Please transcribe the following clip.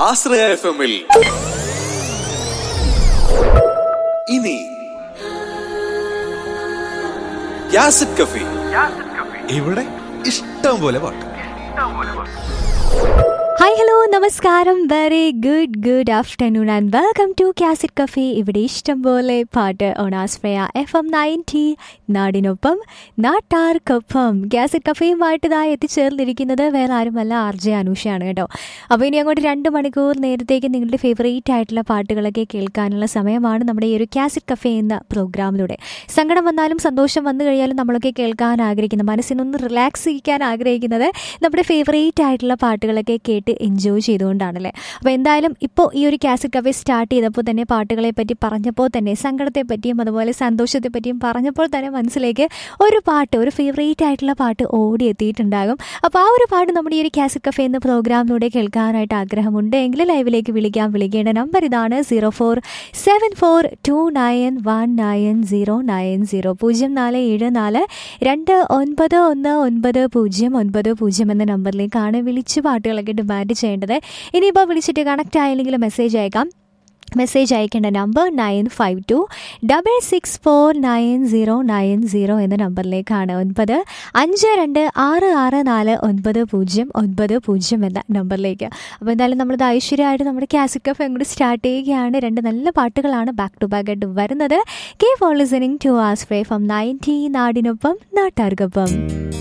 ആശ്രയ F എമ്മിൽ ഇനി യാസിഡ് കഫി ഇവിടെ ഇഷ്ടം പോലെ പാട്ട് ഹായ് ഹലോ നമസ്കാരം very good good afternoon and welcome to cassette cafe ഇവിടെ ഇഷ്ടം പോലെ പാട്ട് ഓണാസ്ഫയ എഫ് എം നയൻറ്റി നാടിനൊപ്പം നാട്ടാർക്കൊപ്പം കാസിറ്റ് കഫേയുമായിട്ട് ഇതായി എത്തിച്ചേർന്നിരിക്കുന്നത് വേറെ ആരുമല്ല ആർ ജെ അനൂഷയാണ് കേട്ടോ അപ്പോൾ ഇനി അങ്ങോട്ട് രണ്ട് മണിക്കൂർ നേരത്തേക്ക് നിങ്ങളുടെ ഫേവറേറ്റ് ആയിട്ടുള്ള പാട്ടുകളൊക്കെ കേൾക്കാനുള്ള സമയമാണ് നമ്മുടെ ഈ ഒരു കാസിറ്റ് കഫേ എന്ന പ്രോഗ്രാമിലൂടെ സങ്കടം വന്നാലും സന്തോഷം വന്നു കഴിഞ്ഞാലും നമ്മളൊക്കെ കേൾക്കാൻ ആഗ്രഹിക്കുന്ന മനസ്സിനൊന്ന് റിലാക്സ് ചെയ്യിക്കാൻ ആഗ്രഹിക്കുന്നത് നമ്മുടെ ഫേവറേറ്റ് ആയിട്ടുള്ള പാട്ടുകളൊക്കെ കേട്ട് എൻജോയ് ചെയ്തുകൊണ്ടാണല്ലേ അപ്പോൾ എന്തായാലും ഇപ്പോൾ ഈ ഒരു കാസറ്റ് കഫേ സ്റ്റാർട്ട് ചെയ്തപ്പോൾ തന്നെ പാട്ടുകളെ പറ്റി പറഞ്ഞപ്പോൾ തന്നെ സങ്കടത്തെ പറ്റിയും അതുപോലെ സന്തോഷത്തെ പറ്റിയും പറഞ്ഞപ്പോൾ തന്നെ മനസ്സിലേക്ക് ഒരു പാട്ട് ഒരു ഫേവറേറ്റ് ആയിട്ടുള്ള പാട്ട് ഓടി എത്തിയിട്ടുണ്ടാകും അപ്പോൾ ആ ഒരു പാട്ട് നമ്മുടെ ഈ ഒരു കാസറ്റ് കഫേ എന്ന പ്രോഗ്രാമിലൂടെ കേൾക്കാനായിട്ട് ആഗ്രഹമുണ്ട് എങ്കിൽ ലൈവിലേക്ക് വിളിക്കാം വിളിക്കേണ്ട നമ്പർ ഇതാണ് zero four seven four two nine one nine zero nine zero പൂജ്യം നാല് ഏഴ് നാല് രണ്ട് ഒൻപത് ഒന്ന് ഒൻപത് പൂജ്യം ഒൻപത് പൂജ്യം എന്ന നമ്പറിലേക്കാണ് വിളിച്ച് പാട്ടുകളൊക്കെ ഡിമാൻഡ് ചെയ്യേണ്ടത് ഇനിയിപ്പോൾ വിളിച്ചിട്ട് കണക്റ്റ് ആയില്ലെങ്കിൽ മെസ്സേജ് അയക്കാം മെസ്സേജ് അയക്കേണ്ട number nine five two double six four nine zero nine zero എന്ന നമ്പറിലേക്കാണ് ഒൻപത് അഞ്ച് രണ്ട് ആറ് ആറ് നാല് ഒൻപത് പൂജ്യം ഒൻപത് പൂജ്യം എന്ന നമ്പറിലേക്ക് അപ്പോൾ എന്തായാലും നമ്മളിത് ഐശ്വര്യമായിട്ട് നമ്മുടെ കാസിക് എഫ് കൂടി സ്റ്റാർട്ട് ചെയ്യുകയാണ് രണ്ട് നല്ല പാട്ടുകളാണ് ബാക്ക് ടു ബാക്ക് ആയിട്ട് വരുന്നത് keep on listening to us ഫ്രേ ഫ്രം നയൻറ്റി നാടിനൊപ്പം നാട്ടാർക്കൊപ്പം